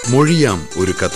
മൊഴിയാം ഒരു കഥ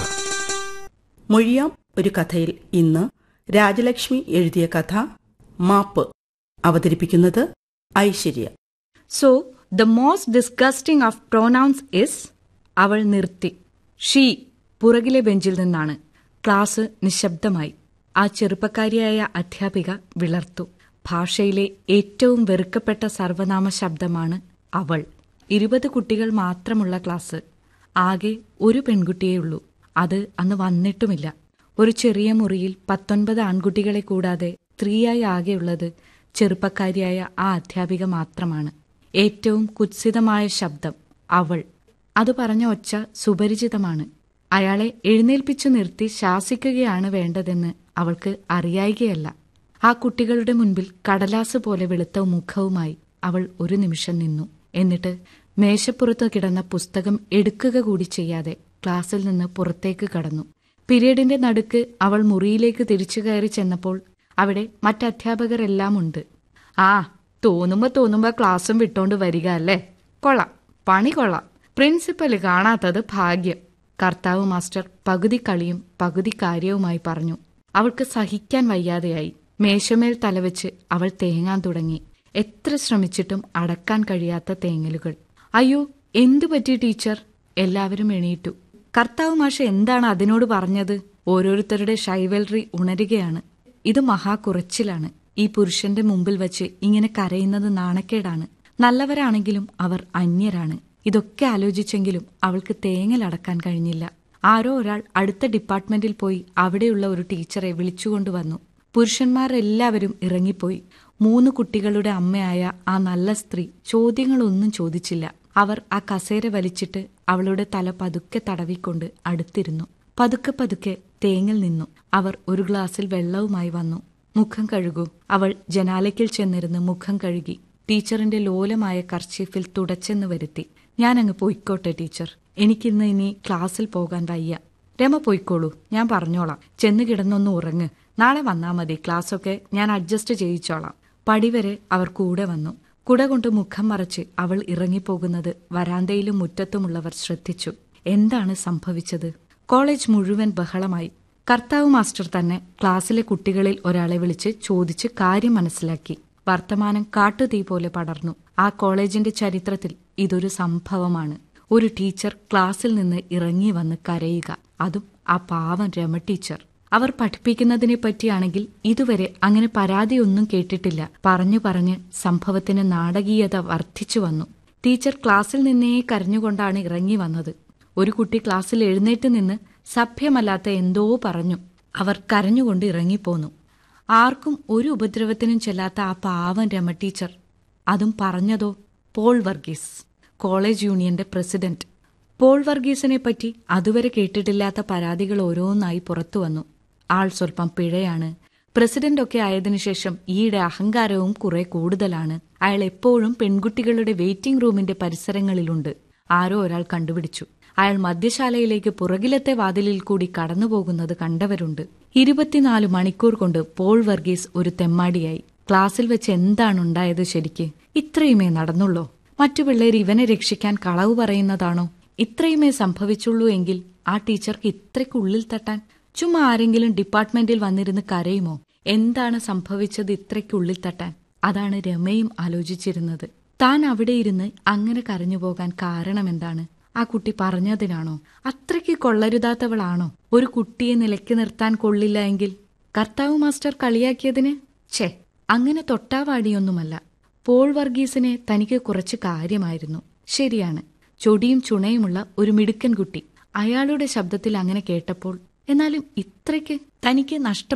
മൊഴിയാം ഒരു കഥയിൽ ഇന്ന് രാജലക്ഷ്മി എഴുതിയ കഥ മാപ്പ് അവതരിപ്പിക്കുന്നത് Aishwarya so the most disgusting of pronouns is അവൾ നിർത്തി ഷീ പുറകിലെ ബെഞ്ചിൽ നിന്നാണ് ക്ലാസ് നിശബ്ദമായി ആ ചെറുപ്പക്കാരിയായ അധ്യാപിക വിളർത്തു ഭാഷയിലെ ഏറ്റവും വെറുക്കപ്പെട്ട സർവനാമ ശബ്ദമാണ് അവൾ ഇരുപത് കുട്ടികൾ മാത്രമുള്ള ക്ലാസ് ആകെ ഒരു പെൺകുട്ടിയേയുള്ളൂ അത് അന്ന് വന്നിട്ടുമില്ല ഒരു ചെറിയ മുറിയിൽ പത്തൊൻപത് ആൺകുട്ടികളെ കൂടാതെ സ്ത്രീയായി ആകെയുള്ളത് ചെറുപ്പക്കാരിയായ ആ അധ്യാപിക മാത്രമാണ് ഏറ്റവും കുത്സിതമായ ശബ്ദം അവൾ അത് പറഞ്ഞ ഒച്ച സുപരിചിതമാണ് അയാളെ എഴുന്നേൽപ്പിച്ചു നിർത്തി ശാസിക്കുകയാണ് വേണ്ടതെന്ന് അവൾക്ക് അറിയായികയല്ല ആ കുട്ടികളുടെ മുൻപിൽ കടലാസ് പോലെ വെളുത്ത മുഖവുമായി അവൾ ഒരു നിമിഷം നിന്നു എന്നിട്ട് മേശപ്പുറത്ത് കിടന്ന പുസ്തകം എടുക്കുക കൂടി ചെയ്യാതെ ക്ലാസ്സിൽ നിന്ന് പുറത്തേക്ക് കടന്നു പീരീഡിന്റെ നടുക്ക് അവൾ മുറിയിലേക്ക് തിരിച്ചു കയറി ചെന്നപ്പോൾ അവിടെ മറ്റധ്യാപകരെല്ലാം ഉണ്ട് ആ തോന്നുമ്പോ തോന്നുമ്പോ ക്ലാസ്സും വിട്ടോണ്ട് വരിക അല്ലേ കൊള്ളാം പണി കൊള്ളാം പ്രിൻസിപ്പൽ കാണാത്തത് ഭാഗ്യം കർത്താവ് മാസ്റ്റർ പകുതി കളിയും പകുതി കാര്യവുമായി പറഞ്ഞു അവൾക്ക് സഹിക്കാൻ വയ്യാതെയായി മേശമേൽ തലവെച്ച് അവൾ തേങ്ങാൻ തുടങ്ങി എത്ര ശ്രമിച്ചിട്ടും അടക്കാൻ കഴിയാത്ത തേങ്ങലുകൾ അയ്യോ എന്തു പറ്റി ടീച്ചർ എല്ലാവരും എണീറ്റു കർത്താവ് മാഷ എന്താണ് അതിനോട് പറഞ്ഞത് ഓരോരുത്തരുടെ ഷൈവൽറി ഉണരുകയാണ് ഇത് മഹാകുറച്ചിലാണ് ഈ പുരുഷന്റെ മുമ്പിൽ വച്ച് ഇങ്ങനെ കരയുന്നത് നാണക്കേടാണ് നല്ലവരാണെങ്കിലും അവർ അന്യരാണ് ഇതൊക്കെ ആലോചിച്ചെങ്കിലും അവൾക്ക് തേങ്ങലടക്കാൻ കഴിഞ്ഞില്ല ആരോ ഒരാൾ അടുത്ത ഡിപ്പാർട്ട്മെന്റിൽ പോയി അവിടെയുള്ള ഒരു ടീച്ചറെ വിളിച്ചുകൊണ്ടുവന്നു പുരുഷന്മാരെല്ലാവരും ഇറങ്ങിപ്പോയി മൂന്ന് കുട്ടികളുടെ അമ്മയായ ആ നല്ല സ്ത്രീ ചോദ്യങ്ങളൊന്നും ചോദിച്ചില്ല അവർ ആ കസേര വലിച്ചിട്ട് അവളുടെ തല പതുക്കെ തടവിക്കൊണ്ട് അടുത്തിരുന്നു പതുക്കെ പതുക്കെ തേങ്ങൽ നിന്നു അവർ ഒരു ഗ്ലാസ്സിൽ വെള്ളവുമായി വന്നു മുഖം കഴുകൂ അവൾ ജനാലയ്ക്കിൽ ചെന്നിരുന്ന് മുഖം കഴുകി ടീച്ചറിന്റെ ലോലമായ കർച്ചീഫിൽ തുടച്ചെന്ന് വരുത്തി ഞാനങ്ങ് പോയിക്കോട്ടെ ടീച്ചർ എനിക്കിന്ന് ഇനി ക്ലാസ്സിൽ പോകാൻ വയ്യ രമ പോയിക്കോളൂ ഞാൻ പറഞ്ഞോളാം ചെന്ന് കിടന്നൊന്ന് ഉറങ്ങ് നാളെ വന്നാ മതി ക്ലാസ്സൊക്കെ ഞാൻ അഡ്ജസ്റ്റ് ചെയ്യിച്ചോളാം പടിവരെ അവർ കൂടെ വന്നു കുട കൊണ്ട് മുഖം മറച്ച് അവൾ ഇറങ്ങിപ്പോകുന്നത് വരാന്തയിലും മുറ്റത്തുമുള്ളവർ ശ്രദ്ധിച്ചു എന്താണ് സംഭവിച്ചത് കോളേജ് മുഴുവൻ ബഹളമായി കർത്താവ് മാസ്റ്റർ തന്നെ ക്ലാസ്സിലെ കുട്ടികളിൽ ഒരാളെ വിളിച്ച് ചോദിച്ച് കാര്യം മനസ്സിലാക്കി വർത്തമാനം കാട്ടുതീ പോലെ പടർന്നു ആ കോളേജിന്റെ ചരിത്രത്തിൽ ഇതൊരു സംഭവമാണ് ഒരു ടീച്ചർ ക്ലാസ്സിൽ നിന്ന് ഇറങ്ങി വന്ന് കരയുക അതും ആ പാവം രമ ടീച്ചർ അവർ പഠിപ്പിക്കുന്നതിനെ പറ്റിയാണെങ്കിൽ ഇതുവരെ അങ്ങനെ പരാതിയൊന്നും കേട്ടിട്ടില്ല പറഞ്ഞു പറഞ്ഞ് സംഭവത്തിന് നാടകീയത വർദ്ധിച്ചു വന്നു ടീച്ചർ ക്ലാസ്സിൽ നിന്നേ കരഞ്ഞുകൊണ്ടാണ് ഇറങ്ങി വന്നത് ഒരു കുട്ടി ക്ലാസ്സിൽ എഴുന്നേറ്റ് നിന്ന് സഭ്യമല്ലാത്ത എന്തോ പറഞ്ഞു അവർ കരഞ്ഞുകൊണ്ട് ഇറങ്ങിപ്പോന്നു ആർക്കും ഒരു ഉപദ്രവത്തിനും ചെല്ലാത്ത ആ പാവം രമ ടീച്ചർ അതും പറഞ്ഞതോ പോൾ വർഗീസ് കോളേജ് യൂണിയന്റെ പ്രസിഡന്റ് പോൾ വർഗീസിനെ പറ്റി അതുവരെ കേട്ടിട്ടില്ലാത്ത പരാതികൾ ഓരോന്നായി പുറത്തു വന്നു ആൾ സ്വല്പം പിഴയാണ് പ്രസിഡന്റൊക്കെ ആയതിനു ശേഷം ഈയിടെ അഹങ്കാരവും കുറെ കൂടുതലാണ് അയാൾ എപ്പോഴും പെൺകുട്ടികളുടെ വെയിറ്റിംഗ് റൂമിന്റെ പരിസരങ്ങളിലുണ്ട് ആരോ ഒരാൾ കണ്ടുപിടിച്ചു അയാൾ മദ്യശാലയിലേക്ക് പുറകിലത്തെ വാതിലിൽ കൂടി കടന്നുപോകുന്നത് കണ്ടവരുണ്ട് ഇരുപത്തിനാല് മണിക്കൂർ കൊണ്ട് പോൾ വർഗീസ് ഒരു തെമ്മാടിയായി ക്ലാസ്സിൽ വെച്ച് എന്താണുണ്ടായത് ശരിക്ക് ഇത്രയുമേ നടന്നുള്ളോ മറ്റു പിള്ളേർ ഇവനെ രക്ഷിക്കാൻ കളവ് പറയുന്നതാണോ ഇത്രയുമേ സംഭവിച്ചുള്ളൂ എങ്കിൽ ആ ടീച്ചർക്ക് ഇത്രയ്ക്കുള്ളിൽ തട്ടാൻ ചുമ്മാ ആരെങ്കിലും ഡിപ്പാർട്ട്മെന്റിൽ വന്നിരുന്ന് കരയുമോ എന്താണ് സംഭവിച്ചത് ഇത്രയ്ക്കുള്ളിൽ തട്ടാൻ അതാണ് രമയും ആലോചിച്ചിരുന്നത് താൻ അവിടെ ഇരുന്ന് അങ്ങനെ കരഞ്ഞുപോകാൻ കാരണമെന്താണ് ആ കുട്ടി പറഞ്ഞതിനാണോ അത്രയ്ക്ക് കൊള്ളരുതാത്തവളാണോ ഒരു കുട്ടിയെ നിലയ്ക്ക് നിർത്താൻ കൊള്ളില്ല എങ്കിൽ കർത്താവ് മാസ്റ്റർ കളിയാക്കിയതിന് ഛേ അങ്ങനെ തൊട്ടാവാടിയൊന്നുമല്ല പോൾ വർഗീസിനെ തനിക്ക് കുറച്ച് കാര്യമായിരുന്നു ശരിയാണ് ചൊടിയും ചുണയുമുള്ള ഒരു മിടുക്കൻ കുട്ടി അയാളുടെ ശബ്ദത്തിൽ അങ്ങനെ കേട്ടപ്പോൾ എന്നാലും ഇത്രയ്ക്ക് തനിക്ക് നഷ്ട